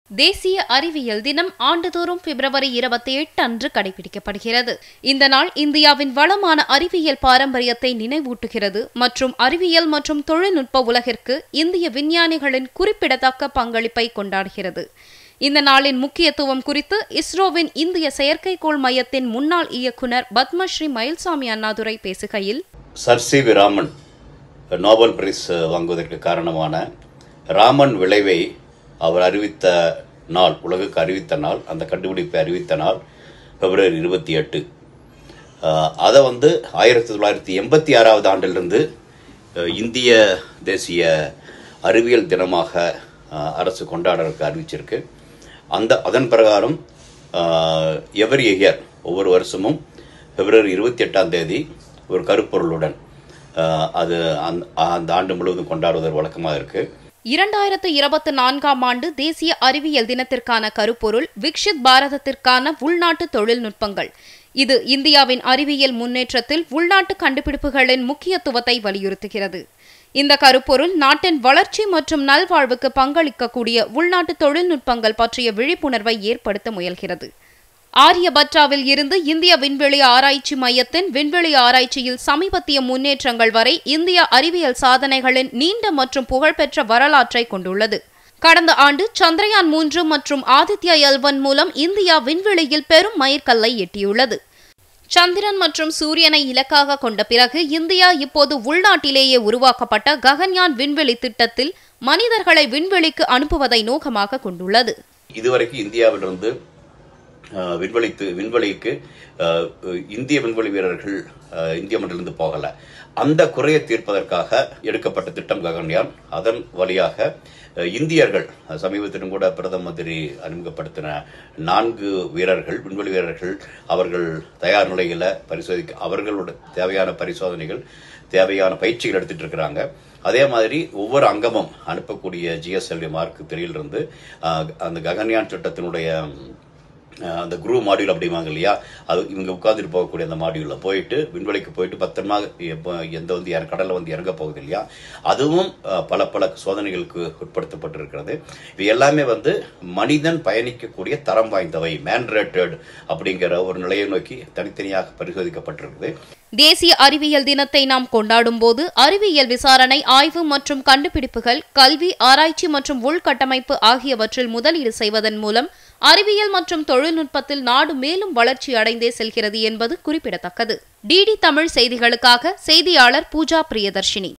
தேசிய அறிவியல் தினம் ஆண்டுதோறும் பிப்ரவரி இருபத்தி எட்டு அன்று கடைபிடிக்கப்படுகிறது இந்த நாள் இந்தியாவின் வளமான அறிவியல் பாரம்பரியத்தை நினைவூட்டுகிறது மற்றும் அறிவியல் மற்றும் தொழில்நுட்ப உலகிற்கு இந்திய விஞ்ஞானிகளின் குறிப்பிடத்தக்க பங்களிப்பை கொண்டாடுகிறது இந்த நாளின் முக்கியத்துவம் குறித்து இஸ்ரோவின் இந்திய செயற்கைக்கோள் மையத்தின் முன்னாள் இயக்குனர் பத்மஸ்ரீ மயில்சாமி அண்ணாதுரை பேசுகையில் Sir C V Raman Nobel prize வாங்குவதற்கு காரணமான ராமன் விளைவை அவர் அறிவித்த நாள் உலகுக்கு அறிவித்த நாள் அந்த கண்டுபிடிப்பை அறிவித்த நாள் பிப்ரவரி இருபத்தி எட்டு அதை வந்து ஆயிரத்தி தொள்ளாயிரத்தி எண்பத்தி ஆறாவது ஆண்டிலிருந்து அஹ், இந்திய தேசிய அறிவியல் தினமாக அஹ், அரசு கொண்டாடுறதுக்கு அறிவிச்சிருக்கு அந்த அதன் பிரகாரம் எவரி இயர் ஒவ்வொரு வருஷமும் பிப்ரவரி இருபத்தி எட்டாம் தேதி ஒரு கருப்பொருளுடன் அஹ், அது அந்த அந்த ஆண்டு முழுவதும் கொண்டாடுவதற்கு வழக்கமாக இருக்குது இரண்டாயிரத்து இருபத்தி நான்காம் ஆண்டு தேசிய அறிவியல் தினத்திற்கான கருப்பொருள் விக்ஷித் பாரதத்திற்கான உள்நாட்டு தொழில்நுட்பங்கள் இது இந்தியாவின் அறிவியல் முன்னேற்றத்தில் உள்நாட்டு கண்டுபிடிப்புகளின் முக்கியத்துவத்தை வலியுறுத்துகிறது இந்த கருப்பொருள் நாட்டின் வளர்ச்சி மற்றும் நல்வாழ்வுக்கு பங்களிக்கக்கூடிய உள்நாட்டு தொழில்நுட்பங்கள் பற்றிய விழிப்புணர்வை ஏற்படுத்த முயல்கிறது ஆரியபட்டாவில் இருந்து இந்திய விண்வெளி ஆராய்ச்சி மையத்தின் விண்வெளி ஆராய்ச்சியில் சமீபத்திய முன்னேற்றங்கள் வரை இந்திய அறிவியல் சாதனைகளின் நீண்ட மற்றும் புகழ்பெற்ற வரலாற்றை கொண்டுள்ளது கடந்த ஆண்டு சந்திரயான் மூன்று மற்றும் ஆதித்யா எல்வன் மூலம் இந்தியா விண்வெளியில் பெரும் மைற்கல்லை எட்டியுள்ளது சந்திரன் மற்றும் சூரியனை இலக்காக கொண்ட பிறகு இந்தியா இப்போது உள்நாட்டிலேயே உருவாக்கப்பட்ட ககன்யான் விண்வெளி திட்டத்தில் மனிதர்களை விண்வெளிக்கு அனுப்புவதை நோக்கமாக கொண்டுள்ளது இதுவரைக்கும் இந்தியாவிலிருந்து அஹ், விண்வெளித்து விண்வெளிக்கு அஹ், இந்திய விண்வெளி வீரர்கள் அஹ், இந்திய மண்ணிலிருந்து போகல அந்த குறையை தீர்ப்பதற்காக எடுக்கப்பட்ட திட்டம் ககன்யான் அதன் வழியாக அஹ், இந்தியர்கள் அஹ், சமீபத்திலும் கூட பிரதம மந்திரி அறிமுகப்படுத்தின நான்கு வீரர்கள் விண்வெளி வீரர்கள் அவர்கள் தயார் நிலையில பரிசோதிக்க அவர்களோட தேவையான பரிசோதனைகள் தேவையான பயிற்சிகள் எடுத்துட்டு இருக்கிறாங்க அதே மாதிரி ஒவ்வொரு அங்கமும் அனுப்பக்கூடிய ஜிஎஸ்எல்வி மார்க் த்ரீலிருந்து அந்த ககன்யான் திட்டத்தினுடைய அஹ், அந்த குரு மாடியூல் அப்படிவாங்க இல்லையா அது இவங்க உட்கார்ந்துட்டு போகக்கூடிய அந்த மாடியூலில் போயிட்டு விண்வெளிக்கு போயிட்டு பத்திரமா எப்போ எந்த வந்து இற- கடல்ல வந்து இறங்க போகுது இல்லையா அதுவும் அஹ், பல பல சோதனைகளுக்கு உட்படுத்தப்பட்டிருக்கிறது இது எல்லாமே வந்து மனிதன் பயணிக்கக்கூடிய தரம் வாய்ந்தவை மேன்ரேட்டட் அப்படிங்கிற ஒரு நிலையை நோக்கி தனித்தனியாக பரிசோதிக்கப்பட்டிருக்குது தேசிய அறிவியல் தினத்தை நாம் கொண்டாடும் போது அறிவியல் விசாரணை ஆய்வு மற்றும் கண்டுபிடிப்புகள் கல்வி ஆராய்ச்சி மற்றும் உள்கட்டமைப்பு ஆகியவற்றில் முதலீடு செய்வதன் மூலம் அறிவியல் மற்றும் தொழில்நுட்பத்தில் நாடு மேலும் வளர்ச்சி அடைந்தே செல்கிறது என்பது குறிப்பிடத்தக்கது டிடி தமிழ் செய்திகளுக்காக செய்தியாளர் பூஜா பிரியதர்ஷினி